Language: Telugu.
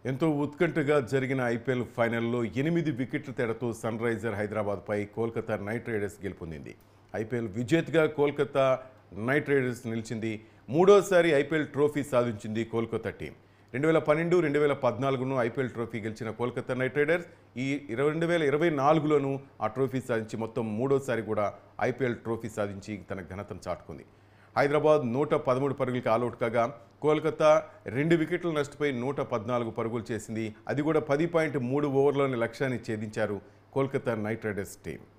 ఎంతో ఉత్కంఠగా జరిగిన ఐపీఎల్ ఫైనల్లో ఎనిమిది వికెట్ల తేడాతో సన్ రైజర్ హైదరాబాద్పై కోల్కతా నైట్ రైడర్స్ గెలుపొందింది ఐపీఎల్ విజేతగా కోల్కతా నైట్ రైడర్స్ నిలిచింది మూడోసారి ఐపీఎల్ ట్రోఫీ సాధించింది కోల్కతా టీం రెండు వేల పన్నెండు రెండు వేల పద్నాలుగును ఐపీఎల్ ట్రోఫీ గెలిచిన కోల్కతా నైట్ రైడర్స్ ఈ ఇరవై రెండు వేల ఇరవై నాలుగులోనూ ఆ ట్రోఫీ సాధించి మొత్తం మూడోసారి కూడా ఐపీఎల్ ట్రోఫీ సాధించి తన ఘనతను చాటుకుంది హైదరాబాద్ నూట పదమూడు పరుగులకి ఆల్అౌట్ కాగా కోల్కతా రెండు వికెట్లు నష్టపోయి నూట పద్నాలుగు పరుగులు చేసింది అది కూడా పది పాయింట్ మూడు ఓవర్లోని లక్ష్యాన్ని ఛేదించారు కోల్కతా నైట్ రైడర్స్ టీం